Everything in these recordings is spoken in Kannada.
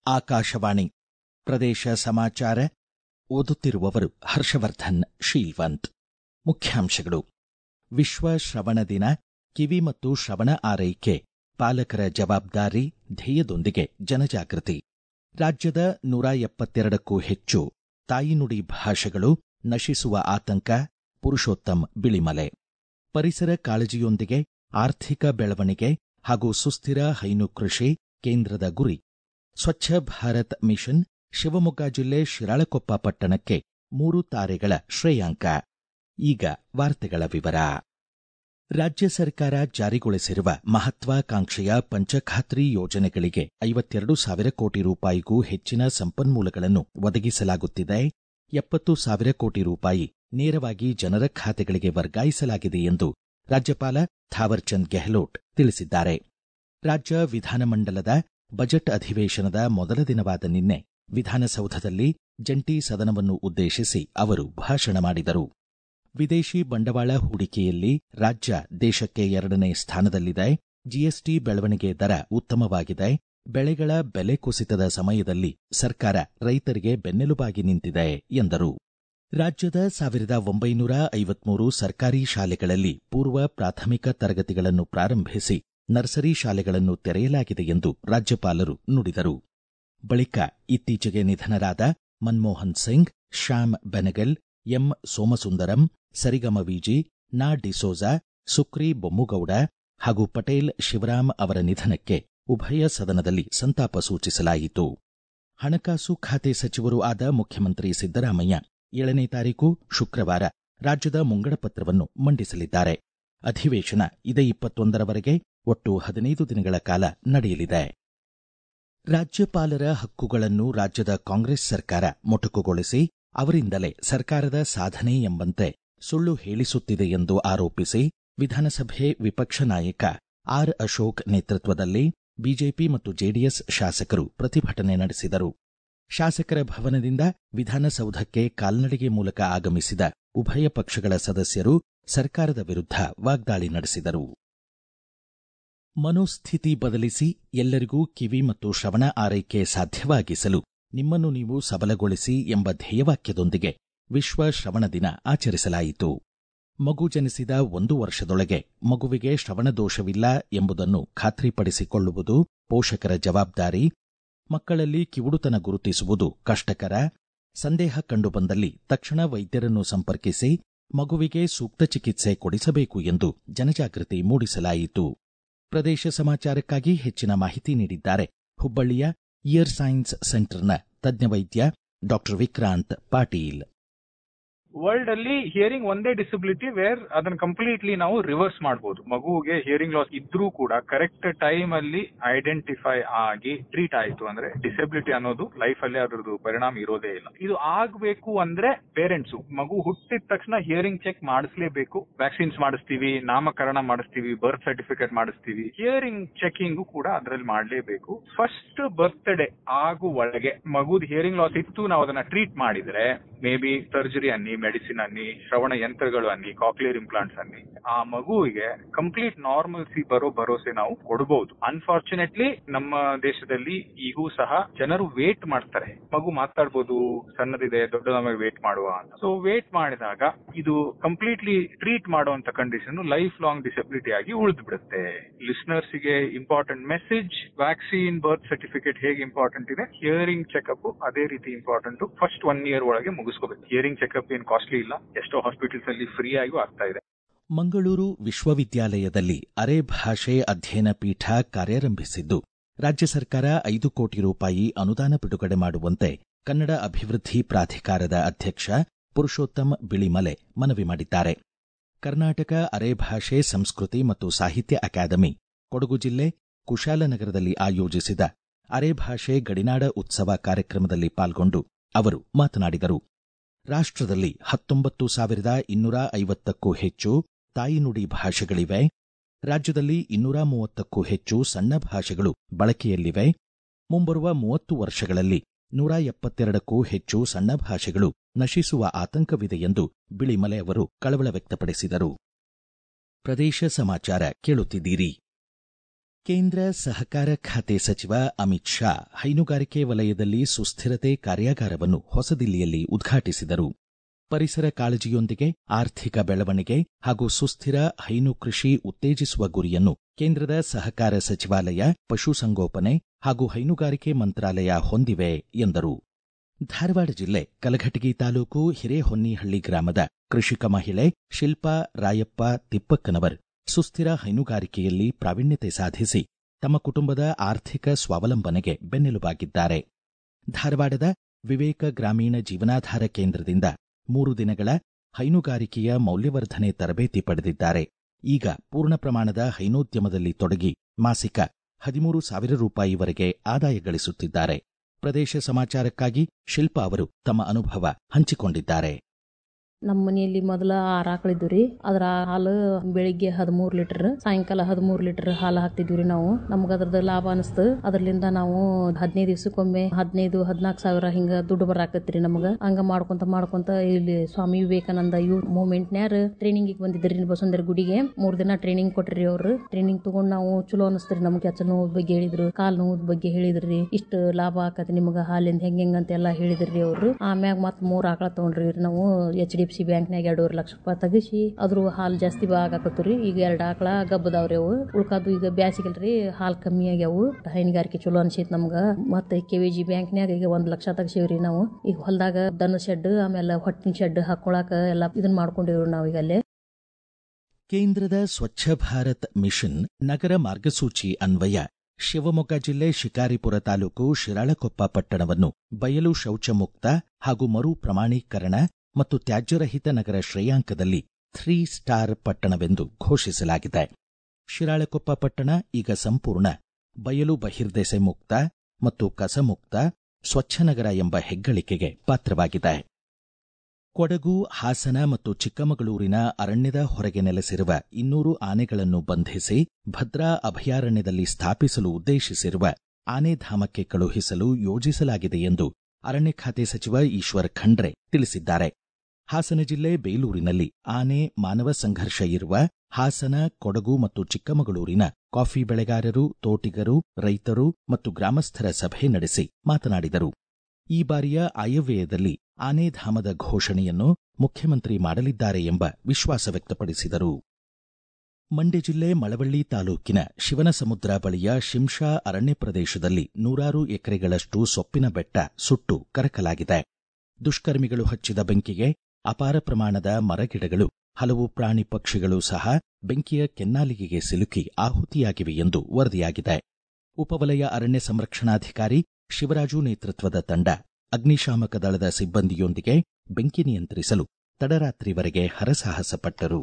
ಆಕಾಶವಾಣಿ ಪ್ರದೇಶ ಸಮಾಚಾರ ಓದುತ್ತಿರುವವರು ಹರ್ಷವರ್ಧನ್ ಶೀಲ್ವಂತ್ ಮುಖ್ಯಾಂಶಗಳು ವಿಶ್ವ ಶ್ರವಣ ದಿನ ಕಿವಿ ಮತ್ತು ಶ್ರವಣ ಆರೈಕೆ ಪಾಲಕರ ಜವಾಬ್ದಾರಿ ಧ್ಯೇಯದೊಂದಿಗೆ ಜನಜಾಗೃತಿ ರಾಜ್ಯದ ನೂರ ಎಪ್ಪತ್ತೆರಡಕ್ಕೂ ಹೆಚ್ಚು ತಾಯಿನುಡಿ ಭಾಷೆಗಳು ನಶಿಸುವ ಆತಂಕ ಪುರುಷೋತ್ತಮ್ ಬಿಳಿಮಲೆ ಪರಿಸರ ಕಾಳಜಿಯೊಂದಿಗೆ ಆರ್ಥಿಕ ಬೆಳವಣಿಗೆ ಹಾಗೂ ಸುಸ್ಥಿರ ಹೈನು ಕೃಷಿ ಕೇಂದ್ರದ ಗುರಿ ಸ್ವಚ್ಛ ಭಾರತ್ ಮಿಷನ್ ಶಿವಮೊಗ್ಗ ಜಿಲ್ಲೆ ಶಿರಾಳಕೊಪ್ಪ ಪಟ್ಟಣಕ್ಕೆ ಮೂರು ತಾರೆಗಳ ಶ್ರೇಯಾಂಕ ಈಗ ವಾರ್ತೆಗಳ ವಿವರ ರಾಜ್ಯ ಸರ್ಕಾರ ಜಾರಿಗೊಳಿಸಿರುವ ಮಹತ್ವಾಕಾಂಕ್ಷೆಯ ಪಂಚಖಾತ್ರಿ ಯೋಜನೆಗಳಿಗೆ ಐವತ್ತೆರಡು ಸಾವಿರ ಕೋಟಿ ರೂಪಾಯಿಗೂ ಹೆಚ್ಚಿನ ಸಂಪನ್ಮೂಲಗಳನ್ನು ಒದಗಿಸಲಾಗುತ್ತಿದೆ ಎಪ್ಪತ್ತು ಸಾವಿರ ಕೋಟಿ ರೂಪಾಯಿ ನೇರವಾಗಿ ಜನರ ಖಾತೆಗಳಿಗೆ ವರ್ಗಾಯಿಸಲಾಗಿದೆ ಎಂದು ರಾಜ್ಯಪಾಲ ಥಾವರ್ಚಂದ್ ಗೆಹ್ಲೋಟ್ ತಿಳಿಸಿದ್ದಾರೆ ರಾಜ್ಯ ವಿಧಾನಮಂಡಲದ ಬಜೆಟ್ ಅಧಿವೇಶನದ ಮೊದಲ ದಿನವಾದ ನಿನ್ನೆ ವಿಧಾನಸೌಧದಲ್ಲಿ ಜಂಟಿ ಸದನವನ್ನು ಉದ್ದೇಶಿಸಿ ಅವರು ಭಾಷಣ ಮಾಡಿದರು ವಿದೇಶಿ ಬಂಡವಾಳ ಹೂಡಿಕೆಯಲ್ಲಿ ರಾಜ್ಯ ದೇಶಕ್ಕೆ ಎರಡನೇ ಸ್ಥಾನದಲ್ಲಿದೆ ಜಿಎಸ್ಟಿ ಬೆಳವಣಿಗೆ ದರ ಉತ್ತಮವಾಗಿದೆ ಬೆಳೆಗಳ ಬೆಲೆ ಕುಸಿತದ ಸಮಯದಲ್ಲಿ ಸರ್ಕಾರ ರೈತರಿಗೆ ಬೆನ್ನೆಲುಬಾಗಿ ನಿಂತಿದೆ ಎಂದರು ರಾಜ್ಯದ ಸಾವಿರದ ಒಂಬೈನೂರ ಐವತ್ಮೂರು ಸರ್ಕಾರಿ ಶಾಲೆಗಳಲ್ಲಿ ಪೂರ್ವ ಪ್ರಾಥಮಿಕ ತರಗತಿಗಳನ್ನು ಪ್ರಾರಂಭಿಸಿ ನರ್ಸರಿ ಶಾಲೆಗಳನ್ನು ತೆರೆಯಲಾಗಿದೆ ಎಂದು ರಾಜ್ಯಪಾಲರು ನುಡಿದರು ಬಳಿಕ ಇತ್ತೀಚೆಗೆ ನಿಧನರಾದ ಮನ್ಮೋಹನ್ ಸಿಂಗ್ ಶ್ಯಾಮ್ ಬೆನಗಲ್ ಎಂ ಸೋಮಸುಂದರಂ ಸರಿಗಮ ವಿಜಿ ನಾ ಡಿಸೋಜಾ ಸುಕ್ರಿ ಬೊಮ್ಮುಗೌಡ ಹಾಗೂ ಪಟೇಲ್ ಶಿವರಾಮ್ ಅವರ ನಿಧನಕ್ಕೆ ಉಭಯ ಸದನದಲ್ಲಿ ಸಂತಾಪ ಸೂಚಿಸಲಾಯಿತು ಹಣಕಾಸು ಖಾತೆ ಸಚಿವರೂ ಆದ ಮುಖ್ಯಮಂತ್ರಿ ಸಿದ್ದರಾಮಯ್ಯ ಏಳನೇ ತಾರೀಕು ಶುಕ್ರವಾರ ರಾಜ್ಯದ ಮುಂಗಡ ಪತ್ರವನ್ನು ಮಂಡಿಸಲಿದ್ದಾರೆ ಅಧಿವೇಶನ ಇದೇ ಇಪ್ಪತ್ತೊಂದರವರೆಗೆ ಒಟ್ಟು ಹದಿನೈದು ದಿನಗಳ ಕಾಲ ನಡೆಯಲಿದೆ ರಾಜ್ಯಪಾಲರ ಹಕ್ಕುಗಳನ್ನು ರಾಜ್ಯದ ಕಾಂಗ್ರೆಸ್ ಸರ್ಕಾರ ಮೊಟಕುಗೊಳಿಸಿ ಅವರಿಂದಲೇ ಸರ್ಕಾರದ ಸಾಧನೆ ಎಂಬಂತೆ ಸುಳ್ಳು ಹೇಳಿಸುತ್ತಿದೆ ಎಂದು ಆರೋಪಿಸಿ ವಿಧಾನಸಭೆ ವಿಪಕ್ಷ ನಾಯಕ ಆರ್ ಅಶೋಕ್ ನೇತೃತ್ವದಲ್ಲಿ ಬಿಜೆಪಿ ಮತ್ತು ಜೆಡಿಎಸ್ ಶಾಸಕರು ಪ್ರತಿಭಟನೆ ನಡೆಸಿದರು ಶಾಸಕರ ಭವನದಿಂದ ವಿಧಾನಸೌಧಕ್ಕೆ ಕಾಲ್ನಡಿಗೆ ಮೂಲಕ ಆಗಮಿಸಿದ ಉಭಯ ಪಕ್ಷಗಳ ಸದಸ್ಯರು ಸರ್ಕಾರದ ವಿರುದ್ಧ ವಾಗ್ದಾಳಿ ನಡೆಸಿದರು ಮನೋಸ್ಥಿತಿ ಬದಲಿಸಿ ಎಲ್ಲರಿಗೂ ಕಿವಿ ಮತ್ತು ಶ್ರವಣ ಆರೈಕೆ ಸಾಧ್ಯವಾಗಿಸಲು ನಿಮ್ಮನ್ನು ನೀವು ಸಬಲಗೊಳಿಸಿ ಎಂಬ ಧ್ಯೇಯವಾಕ್ಯದೊಂದಿಗೆ ವಿಶ್ವ ಶ್ರವಣ ದಿನ ಆಚರಿಸಲಾಯಿತು ಮಗು ಜನಿಸಿದ ಒಂದು ವರ್ಷದೊಳಗೆ ಮಗುವಿಗೆ ಶ್ರವಣ ದೋಷವಿಲ್ಲ ಎಂಬುದನ್ನು ಖಾತ್ರಿಪಡಿಸಿಕೊಳ್ಳುವುದು ಪೋಷಕರ ಜವಾಬ್ದಾರಿ ಮಕ್ಕಳಲ್ಲಿ ಕಿವುಡುತನ ಗುರುತಿಸುವುದು ಕಷ್ಟಕರ ಸಂದೇಹ ಕಂಡುಬಂದಲ್ಲಿ ತಕ್ಷಣ ವೈದ್ಯರನ್ನು ಸಂಪರ್ಕಿಸಿ ಮಗುವಿಗೆ ಸೂಕ್ತ ಚಿಕಿತ್ಸೆ ಕೊಡಿಸಬೇಕು ಎಂದು ಜನಜಾಗೃತಿ ಮೂಡಿಸಲಾಯಿತು ಪ್ರದೇಶ ಸಮಾಚಾರಕ್ಕಾಗಿ ಹೆಚ್ಚಿನ ಮಾಹಿತಿ ನೀಡಿದ್ದಾರೆ ಹುಬ್ಬಳ್ಳಿಯ ಇಯರ್ ಸೈನ್ಸ್ ಸೆಂಟರ್ನ ತಜ್ಞ ವೈದ್ಯ ಡಾಕ್ಟರ್ ವಿಕ್ರಾಂತ್ ಪಾಟೀಲ್ ವರ್ಲ್ಡ್ ಅಲ್ಲಿ ಹಿಯರಿಂಗ್ ಒಂದೇ ಡಿಸಬಿಲಿಟಿ ವೇರ್ ಅದನ್ನ ಕಂಪ್ಲೀಟ್ಲಿ ನಾವು ರಿವರ್ಸ್ ಮಾಡಬಹುದು ಮಗುವಿಗೆ ಹಿಯರಿಂಗ್ ಲಾಸ್ ಇದ್ರೂ ಕೂಡ ಕರೆಕ್ಟ್ ಟೈಮ್ ಅಲ್ಲಿ ಐಡೆಂಟಿಫೈ ಆಗಿ ಟ್ರೀಟ್ ಆಯ್ತು ಅಂದ್ರೆ ಡಿಸಬಿಲಿಟಿ ಅನ್ನೋದು ಲೈಫ್ ಅಲ್ಲಿ ಅದ್ರದ್ದು ಪರಿಣಾಮ ಇರೋದೇ ಇಲ್ಲ ಇದು ಆಗ್ಬೇಕು ಅಂದ್ರೆ ಪೇರೆಂಟ್ಸ್ ಮಗು ಹುಟ್ಟಿದ ತಕ್ಷಣ ಹಿಯರಿಂಗ್ ಚೆಕ್ ಮಾಡಿಸ್ಲೇಬೇಕು ವ್ಯಾಕ್ಸಿನ್ಸ್ ಮಾಡಿಸ್ತೀವಿ ನಾಮಕರಣ ಮಾಡಿಸ್ತೀವಿ ಬರ್ತ್ ಸರ್ಟಿಫಿಕೇಟ್ ಮಾಡಿಸ್ತೀವಿ ಹಿಯರಿಂಗ್ ಚೆಕಿಂಗ್ ಕೂಡ ಅದ್ರಲ್ಲಿ ಮಾಡಲೇಬೇಕು ಫಸ್ಟ್ ಬರ್ತ್ಡೇ ಆಗು ಒಳಗೆ ಮಗುದ್ ಹಿಯರಿಂಗ್ ಲಾಸ್ ಇತ್ತು ನಾವು ಅದನ್ನ ಟ್ರೀಟ್ ಮಾಡಿದ್ರೆ ಮೇ ಬಿ ಸರ್ಜರಿ ಅನ್ನಿ ಮೆಡಿಸಿನ್ ಅನ್ನಿ ಶ್ರವಣ ಯಂತ್ರಗಳು ಅನ್ನಿ ಕಾಕ್ಲಿಯರ್ ಇಂಪ್ಲಾಂಟ್ಸ್ ಅನ್ನಿ ಆ ಮಗುವಿಗೆ ಕಂಪ್ಲೀಟ್ ನಾರ್ಮಲ್ಸಿ ಬರೋ ಭರೋಸೆ ನಾವು ಕೊಡಬಹುದು ಅನ್ಫಾರ್ಚುನೇಟ್ಲಿ ನಮ್ಮ ದೇಶದಲ್ಲಿ ಈಗೂ ಸಹ ಜನರು ವೇಟ್ ಮಾಡ್ತಾರೆ ಮಗು ಮಾತಾಡ್ಬೋದು ಸಣ್ಣದಿದೆ ದೊಡ್ಡ ನಮಗೆ ವೇಟ್ ಮಾಡುವ ಅಂತ ಸೊ ವೇಟ್ ಮಾಡಿದಾಗ ಇದು ಕಂಪ್ಲೀಟ್ಲಿ ಟ್ರೀಟ್ ಮಾಡುವಂತ ಕಂಡೀಷನ್ ಲೈಫ್ ಲಾಂಗ್ ಡಿಸಬಿಲಿಟಿ ಆಗಿ ಉಳಿದು ಬಿಡುತ್ತೆ ಲಿಸ್ನರ್ಸ್ ಗೆ important message vaccine birth certificate ಹೇಗೆ ಇಂಪಾರ್ಟೆಂಟ್ ಇದೆ ಹಿಯರಿಂಗ್ ಚೆಕ್ಅಪ್ ಅದೇ ರೀತಿ ಇಂಪಾರ್ಟೆಂಟ್ ಫಸ್ಟ್ ಒನ್ ಇಯರ್ ಒಳಗೆ ಮುಗಿಸ್ಕೋಬೇಕು ಹಿಯರಿಂಗ್ ಚೆಕ್ಅಪ್ ಏನ್ ಕಾಸ್ಟ್ಲಿ ಇಲ್ಲ ಎಷ್ಟೋ ಹಾಸ್ಪಿಟಲ್ಸ್ ಅಲ್ಲಿ ಫ್ರೀ ಆಗಿಯೂ ಆಗ್ತಾ ಇದೆ ಮಂಗಳೂರು ವಿಶ್ವವಿದ್ಯಾಲಯದಲ್ಲಿ ಅರೆ ಭಾಷೆ ಅಧ್ಯಯನ ಪೀಠ ಕಾರ್ಯಾರಂಭಿಸಿದ್ದು ರಾಜ್ಯ ಸರ್ಕಾರ ಐದು ಕೋಟಿ ರೂಪಾಯಿ ಅನುದಾನ ಬಿಡುಗಡೆ ಮಾಡುವಂತೆ ಕನ್ನಡ ಅಭಿವೃದ್ಧಿ ಪ್ರಾಧಿಕಾರದ ಅಧ್ಯಕ್ಷ ಪುರುಷೋತ್ತಮ್ ಬಿಳಿಮಲೆ ಮನವಿ ಮಾಡಿದ್ದಾರೆ ಕರ್ನಾಟಕ ಅರೆ ಭಾಷೆ ಸಂಸ್ಕೃತಿ ಮತ್ತು ಸಾಹಿತ್ಯ ಅಕಾಡೆಮಿ ಕೊಡಗು ಜಿಲ್ಲೆ ಕುಶಾಲನಗರದಲ್ಲಿ ಆಯೋಜಿಸಿದ ಅರೆ ಭಾಷೆ ಗಡಿನಾಡ ಉತ್ಸವ ಕಾರ್ಯಕ್ರಮದಲ್ಲಿ ಪಾಲ್ಗೊಂಡು ಅವರು ಮಾತನಾಡಿದರು ರಾಷ್ಟ್ರದಲ್ಲಿ ಹತ್ತೊಂಬತ್ತು ಸಾವಿರದ ಇನ್ನೂರ ಐವತ್ತಕ್ಕೂ ಹೆಚ್ಚು ತಾಯಿನುಡಿ ಭಾಷೆಗಳಿವೆ ರಾಜ್ಯದಲ್ಲಿ ಇನ್ನೂರ ಮೂವತ್ತಕ್ಕೂ ಹೆಚ್ಚು ಸಣ್ಣ ಭಾಷೆಗಳು ಬಳಕೆಯಲ್ಲಿವೆ ಮುಂಬರುವ ಮೂವತ್ತು ವರ್ಷಗಳಲ್ಲಿ ನೂರ ಎಪ್ಪತ್ತೆರಡಕ್ಕೂ ಹೆಚ್ಚು ಸಣ್ಣ ಭಾಷೆಗಳು ನಶಿಸುವ ಆತಂಕವಿದೆ ಎಂದು ಬಿಳಿಮಲೆ ಅವರು ಕಳವಳ ವ್ಯಕ್ತಪಡಿಸಿದರು ಪ್ರದೇಶ ಸಮಾಚಾರ ಕೇಳುತ್ತಿದ್ದೀರಿ ಕೇಂದ್ರ ಸಹಕಾರ ಖಾತೆ ಸಚಿವ ಅಮಿತ್ ಶಾ ಹೈನುಗಾರಿಕೆ ವಲಯದಲ್ಲಿ ಸುಸ್ಥಿರತೆ ಕಾರ್ಯಾಗಾರವನ್ನು ಹೊಸದಿಲ್ಲಿಯಲ್ಲಿ ಉದ್ಘಾಟಿಸಿದರು ಪರಿಸರ ಕಾಳಜಿಯೊಂದಿಗೆ ಆರ್ಥಿಕ ಬೆಳವಣಿಗೆ ಹಾಗೂ ಸುಸ್ಥಿರ ಹೈನು ಕೃಷಿ ಉತ್ತೇಜಿಸುವ ಗುರಿಯನ್ನು ಕೇಂದ್ರದ ಸಹಕಾರ ಸಚಿವಾಲಯ ಪಶುಸಂಗೋಪನೆ ಹಾಗೂ ಹೈನುಗಾರಿಕೆ ಮಂತ್ರಾಲಯ ಹೊಂದಿವೆ ಎಂದರು ಧಾರವಾಡ ಜಿಲ್ಲೆ ಕಲಘಟಗಿ ತಾಲೂಕು ಹಿರೇಹೊನ್ನಿಹಳ್ಳಿ ಗ್ರಾಮದ ಕೃಷಿಕ ಮಹಿಳೆ ಶಿಲ್ಪಾ ರಾಯಪ್ಪ ತಿಪ್ಪಕ್ಕನವರ್ ಸುಸ್ಥಿರ ಹೈನುಗಾರಿಕೆಯಲ್ಲಿ ಪ್ರಾವೀಣ್ಯತೆ ಸಾಧಿಸಿ ತಮ್ಮ ಕುಟುಂಬದ ಆರ್ಥಿಕ ಸ್ವಾವಲಂಬನೆಗೆ ಬೆನ್ನೆಲುಬಾಗಿದ್ದಾರೆ ಧಾರವಾಡದ ವಿವೇಕ ಗ್ರಾಮೀಣ ಜೀವನಾಧಾರ ಕೇಂದ್ರದಿಂದ ಮೂರು ದಿನಗಳ ಹೈನುಗಾರಿಕೆಯ ಮೌಲ್ಯವರ್ಧನೆ ತರಬೇತಿ ಪಡೆದಿದ್ದಾರೆ ಈಗ ಪೂರ್ಣ ಪ್ರಮಾಣದ ಹೈನೋದ್ಯಮದಲ್ಲಿ ತೊಡಗಿ ಮಾಸಿಕ ಹದಿಮೂರು ಸಾವಿರ ರೂಪಾಯಿವರೆಗೆ ಆದಾಯ ಗಳಿಸುತ್ತಿದ್ದಾರೆ ಪ್ರದೇಶ ಸಮಾಚಾರಕ್ಕಾಗಿ ಶಿಲ್ಪಾ ಅವರು ತಮ್ಮ ಅನುಭವ ಹಂಚಿಕೊಂಡಿದ್ದಾರೆ ನಮ್ಮ ಮನೆಯಲ್ಲಿ ಮೊದಲ ಆರು ಆಕಳಿದ್ವು ರೀ ಅದ್ರ ಹಾಲು ಬೆಳಿಗ್ಗೆ ಹದಿಮೂರು ಲೀಟರ್ ಸಾಯಂಕಾಲ ಹದಿಮೂರು ಲೀಟರ್ ಹಾಲು ಹಾಕ್ತಿದ್ವಿ ರೀ ನಾವು ನಮ್ಗೆ ಅದ್ರದ್ದು ಲಾಭ ಅನಿಸ್ತು ಅದರ್ಲಿಂದ ನಾವು ಹದಿನೈದು ದಿವ್ಸಕ್ಕೊಮ್ಮೆ ಹದಿನೈದು ಹದಿನಾಲ್ಕು ಸಾವಿರ ಹಿಂಗ ದುಡ್ಡು ಬರಾಕತ್ರಿ ನಮ್ಗೆ ಹಂಗ ಮಾಡ್ಕೊಂತ ಮಾಡ್ಕೊಂತ ಇಲ್ಲಿ ಸ್ವಾಮಿ ವಿವೇಕಾನಂದ ಯೂ ಮೂವ್ಮೆಂಟ್ನ್ಯಾರ ಟ್ರೈನಿಂಗ್ ಬಂದಿದ್ರಿ ಬಸವಂದರ ಗುಡಿಗೆ ಮೂರ್ ದಿನ ಟ್ರೈನಿಂಗ್ ಕೊಟ್ರಿ ಅವ್ರು ಟ್ರೈನಿಂಗ್ ತಗೊಂಡ್ ನಾವು ಚಲೋ ಅನಿಸ್ತ್ರಿ ನಮ್ಗೆ ಕೆಚ್ಚ ನೋವು ಬಗ್ಗೆ ಹೇಳಿದ್ರು ಕಾಲ್ ನೋವು ಬಗ್ಗೆ ಹೇಳಿದ್ರಿ ಇಷ್ಟು ಲಾಭ ಆಕತಿ ನಿಮ್ಗೆ ಹಾಲಿಂದ ಹೆಂಗ್ ಹೆಂಗ್ ಅಂತ ಎಲ್ಲ ಹೇಳಿದ್ರಿ ಅವ್ರು ಆಮ್ಯಾಗ ಮತ್ ಮೂರ್ ಆಕಳ ತಗೊಂಡ್ರಿ ನಾವು ಎಚ್ ಡಿ ಎಫ್ ಸಿ ಬ್ಯಾಂಕ್ನಾಗ ಎರಡೂವರೆ ಲಕ್ಷ ರೂಪಾಯಿ ತೆಗಿಸಿ ಅದ್ರ ಹಾಲು ಜಾಸ್ತಿ ಆಗಾಕತ್ರಿ ಈಗ ಎರಡು ಆಕಳ ಗಬ್ಬದವ್ರಿ ಅವು ಉಳ್ಕಾದು ಈಗ ಬ್ಯಾಸಿಗಲ್ರಿ ಹಾಲು ಕಮ್ಮಿ ಆಗ್ಯಾವು ಹೈನುಗಾರಿಕೆ ಚಲೋ ಅನ್ಸೈತ್ ನಮ್ಗ ಮತ್ತೆ ಕೆ ವಿ ಜಿ ಬ್ಯಾಂಕ್ನ್ಯಾಗ ಈಗ ಒಂದ್ ಲಕ್ಷ ತೆಗ್ಸಿವ್ರಿ ನಾವು ಈಗ ಹೊಲದಾಗ ದನ ಶೆಡ್ ಆಮೇಲೆ ಹೊಟ್ಟಿನ ಶೆಡ್ ಹಾಕೊಳಕ ಎಲ್ಲ ಇದನ್ನ ಮಾಡ್ಕೊಂಡಿವ್ರಿ ನಾವ್ ಈಗ ಅಲ್ಲೇ ಕೇಂದ್ರದ ಸ್ವಚ್ಛ ಭಾರತ್ ಮಿಷನ್ ನಗರ ಮಾರ್ಗಸೂಚಿ ಅನ್ವಯ ಶಿವಮೊಗ್ಗ ಜಿಲ್ಲೆ ಶಿಕಾರಿಪುರ ತಾಲೂಕು ಶಿರಾಳಕೊಪ್ಪ ಪಟ್ಟಣವನ್ನು ಬಯಲು ಶೌಚ ಮುಕ್ತ ಹಾಗೂ ಮರು ಪ್ರಮಾಣೀಕರಣ ಮತ್ತು ತ್ಯಾಜ್ಯರಹಿತ ನಗರ ಶ್ರೇಯಾಂಕದಲ್ಲಿ ಥ್ರೀ ಸ್ಟಾರ್ ಪಟ್ಟಣವೆಂದು ಘೋಷಿಸಲಾಗಿದೆ ಶಿರಾಳಕೊಪ್ಪ ಪಟ್ಟಣ ಈಗ ಸಂಪೂರ್ಣ ಬಯಲು ಬಹಿರ್ದೆಸೆ ಮುಕ್ತ ಮತ್ತು ಕಸಮುಕ್ತ ಸ್ವಚ್ಛ ನಗರ ಎಂಬ ಹೆಗ್ಗಳಿಕೆಗೆ ಪಾತ್ರವಾಗಿದೆ ಕೊಡಗು ಹಾಸನ ಮತ್ತು ಚಿಕ್ಕಮಗಳೂರಿನ ಅರಣ್ಯದ ಹೊರಗೆ ನೆಲೆಸಿರುವ ಇನ್ನೂರು ಆನೆಗಳನ್ನು ಬಂಧಿಸಿ ಭದ್ರಾ ಅಭಯಾರಣ್ಯದಲ್ಲಿ ಸ್ಥಾಪಿಸಲು ಉದ್ದೇಶಿಸಿರುವ ಆನೆಧಾಮಕ್ಕೆ ಕಳುಹಿಸಲು ಯೋಜಿಸಲಾಗಿದೆ ಎಂದು ಅರಣ್ಯ ಖಾತೆ ಸಚಿವ ಈಶ್ವರ್ ಖಂಡ್ರೆ ತಿಳಿಸಿದ್ದಾರೆ ಹಾಸನ ಜಿಲ್ಲೆ ಬೇಲೂರಿನಲ್ಲಿ ಆನೆ ಮಾನವ ಸಂಘರ್ಷ ಇರುವ ಹಾಸನ ಕೊಡಗು ಮತ್ತು ಚಿಕ್ಕಮಗಳೂರಿನ ಕಾಫಿ ಬೆಳೆಗಾರರು ತೋಟಿಗರು ರೈತರು ಮತ್ತು ಗ್ರಾಮಸ್ಥರ ಸಭೆ ನಡೆಸಿ ಮಾತನಾಡಿದರು ಈ ಬಾರಿಯ ಆಯವ್ಯಯದಲ್ಲಿ ಆನೆಧಾಮದ ಘೋಷಣೆಯನ್ನು ಮುಖ್ಯಮಂತ್ರಿ ಮಾಡಲಿದ್ದಾರೆ ಎಂಬ ವಿಶ್ವಾಸ ವ್ಯಕ್ತಪಡಿಸಿದರು ಮಂಡ್ಯ ಜಿಲ್ಲೆ ಮಳವಳ್ಳಿ ತಾಲೂಕಿನ ಶಿವನಸಮುದ್ರ ಬಳಿಯ ಶಿಂಷಾ ಅರಣ್ಯ ಪ್ರದೇಶದಲ್ಲಿ ನೂರಾರು ಎಕರೆಗಳಷ್ಟು ಸೊಪ್ಪಿನ ಬೆಟ್ಟ ಸುಟ್ಟು ಕರಕಲಾಗಿದೆ ದುಷ್ಕರ್ಮಿಗಳು ಹಚ್ಚಿದ ಬೆಂಕಿಗೆ ಅಪಾರ ಪ್ರಮಾಣದ ಮರಗಿಡಗಳು ಹಲವು ಪ್ರಾಣಿ ಪಕ್ಷಿಗಳು ಸಹ ಬೆಂಕಿಯ ಕೆನ್ನಾಲಿಗೆಗೆ ಸಿಲುಕಿ ಆಹುತಿಯಾಗಿವೆ ಎಂದು ವರದಿಯಾಗಿದೆ ಉಪವಲಯ ಅರಣ್ಯ ಸಂರಕ್ಷಣಾಧಿಕಾರಿ ಶಿವರಾಜು ನೇತೃತ್ವದ ತಂಡ ಅಗ್ನಿಶಾಮಕ ದಳದ ಸಿಬ್ಬಂದಿಯೊಂದಿಗೆ ಬೆಂಕಿ ನಿಯಂತ್ರಿಸಲು ತಡರಾತ್ರಿವರೆಗೆ ಹರಸಾಹಸ ಪಟ್ಟರು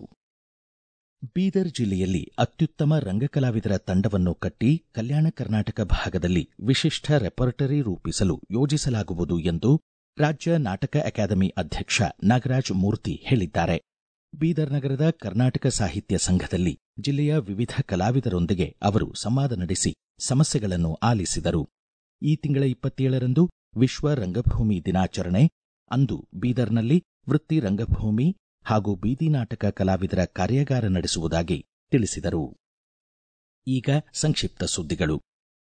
ಬೀದರ್ ಜಿಲ್ಲೆಯಲ್ಲಿ ಅತ್ಯುತ್ತಮ ರಂಗಕಲಾವಿದರ ತಂಡವನ್ನು ಕಟ್ಟಿ ಕಲ್ಯಾಣ ಕರ್ನಾಟಕ ಭಾಗದಲ್ಲಿ ವಿಶಿಷ್ಟ ರೆಪರ್ಟರಿ ರೂಪಿಸಲು ಯೋಜಿಸಲಾಗುವುದು ಎಂದು ರಾಜ್ಯ ನಾಟಕ ಅಕಾಡೆಮಿ ಅಧ್ಯಕ್ಷ ನಾಗರಾಜ್ ಮೂರ್ತಿ ಹೇಳಿದ್ದಾರೆ ಬೀದರ್ ನಗರದ ಕರ್ನಾಟಕ ಸಾಹಿತ್ಯ ಸಂಘದಲ್ಲಿ ಜಿಲ್ಲೆಯ ವಿವಿಧ ಕಲಾವಿದರೊಂದಿಗೆ ಅವರು ಸಂವಾದ ನಡೆಸಿ ಸಮಸ್ಯೆಗಳನ್ನು ಆಲಿಸಿದರು ಈ ತಿಂಗಳ ಇಪ್ಪತ್ತೇಳರಂದು ವಿಶ್ವ ರಂಗಭೂಮಿ ದಿನಾಚರಣೆ ಅಂದು ಬೀದರ್ನಲ್ಲಿ ವೃತ್ತಿ ರಂಗಭೂಮಿ ಹಾಗೂ ಬೀದಿ ನಾಟಕ ಕಲಾವಿದರ ಕಾರ್ಯಾಗಾರ ನಡೆಸುವುದಾಗಿ ತಿಳಿಸಿದರು ಈಗ ಸಂಕ್ಷಿಪ್ತ ಸುದ್ದಿಗಳು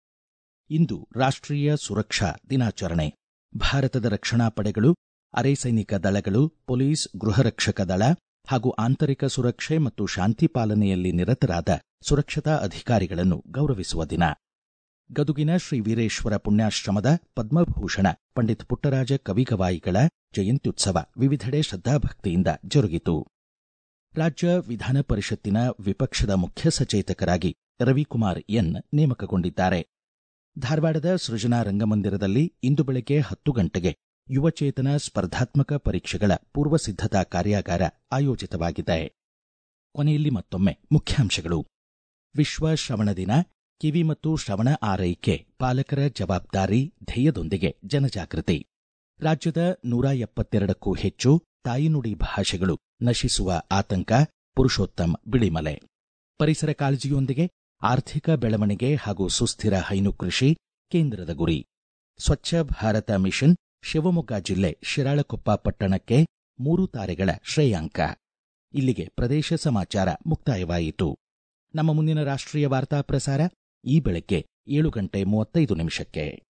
ಇಂದು ರಾಷ್ಟ್ರೀಯ ಸುರಕ್ಷಾ ದಿನಾಚರಣೆ ಭಾರತದ ರಕ್ಷಣಾ ಪಡೆಗಳು ಅರೆ ಸೈನಿಕ ದಳಗಳು ಪೊಲೀಸ್ ಗೃಹರಕ್ಷಕ ದಳ ಹಾಗೂ ಆಂತರಿಕ ಸುರಕ್ಷೆ ಮತ್ತು ಶಾಂತಿ ಪಾಲನೆಯಲ್ಲಿ ನಿರತರಾದ ಸುರಕ್ಷತಾ ಅಧಿಕಾರಿಗಳನ್ನು ಗೌರವಿಸುವ ದಿನ ಗದುಗಿನ ಶ್ರೀ ವೀರೇಶ್ವರ ಪುಣ್ಯಾಶ್ರಮದ ಪದ್ಮಭೂಷಣ ಪಂಡಿತ್ ಪುಟ್ಟರಾಜ ಕವಿಗವಾಯಿಗಳ ಜಯಂತ್ಯುತ್ಸವ ವಿವಿಧೆಡೆ ಶ್ರದ್ಧಾಭಕ್ತಿಯಿಂದ ಜರುಗಿತು ರಾಜ್ಯ ವಿಧಾನ ಪರಿಷತ್ತಿನ ವಿಪಕ್ಷದ ಮುಖ್ಯ ಸಚೇತಕರಾಗಿ ರವಿಕುಮಾರ್ ಎನ್ ನೇಮಕಗೊಂಡಿದ್ದಾರೆ ಧಾರವಾಡದ ಸೃಜನಾ ರಂಗಮಂದಿರದಲ್ಲಿ ಇಂದು ಬೆಳಗ್ಗೆ ಹತ್ತು ಗಂಟೆಗೆ ಯುವಚೇತನ ಸ್ಪರ್ಧಾತ್ಮಕ ಪರೀಕ್ಷೆಗಳ ಪೂರ್ವ ಸಿದ್ಧತಾ ಕಾರ್ಯಾಗಾರ ಆಯೋಜಿತವಾಗಿದೆ ಕೊನೆಯಲ್ಲಿ ಮತ್ತೊಮ್ಮೆ ಮುಖ್ಯಾಂಶಗಳು ವಿಶ್ವ ಶ್ರವಣ ದಿನ ಕಿವಿ ಮತ್ತು ಶ್ರವಣ ಆರೈಕೆ ಪಾಲಕರ ಜವಾಬ್ದಾರಿ ಧ್ಯೇಯದೊಂದಿಗೆ ಜನಜಾಗೃತಿ ರಾಜ್ಯದ ನೂರ ಎಪ್ಪತ್ತೆರಡಕ್ಕೂ ಹೆಚ್ಚು ತಾಯಿನುಡಿ ಭಾಷೆಗಳು ನಶಿಸುವ ಆತಂಕ ಪುರುಷೋತ್ತಮ್ ಬಿಳಿಮಲೆ ಪರಿಸರ ಕಾಳಜಿಯೊಂದಿಗೆ ಆರ್ಥಿಕ ಬೆಳವಣಿಗೆ ಹಾಗೂ ಸುಸ್ಥಿರ ಹೈನು ಕೃಷಿ ಕೇಂದ್ರದ ಗುರಿ ಸ್ವಚ್ಛ ಭಾರತ ಮಿಷನ್ ಶಿವಮೊಗ್ಗ ಜಿಲ್ಲೆ ಶಿರಾಳಕೊಪ್ಪ ಪಟ್ಟಣಕ್ಕೆ ಮೂರು ತಾರೆಗಳ ಶ್ರೇಯಾಂಕ ಇಲ್ಲಿಗೆ ಪ್ರದೇಶ ಸಮಾಚಾರ ಮುಕ್ತಾಯವಾಯಿತು ನಮ್ಮ ಮುಂದಿನ ರಾಷ್ಟ್ರೀಯ ವಾರ್ತಾ ಪ್ರಸಾರ ಈ ಬೆಳಗ್ಗೆ ಏಳು ಗಂಟೆ ಮೂವತ್ತೈದು ನಿಮಿಷಕ್ಕೆ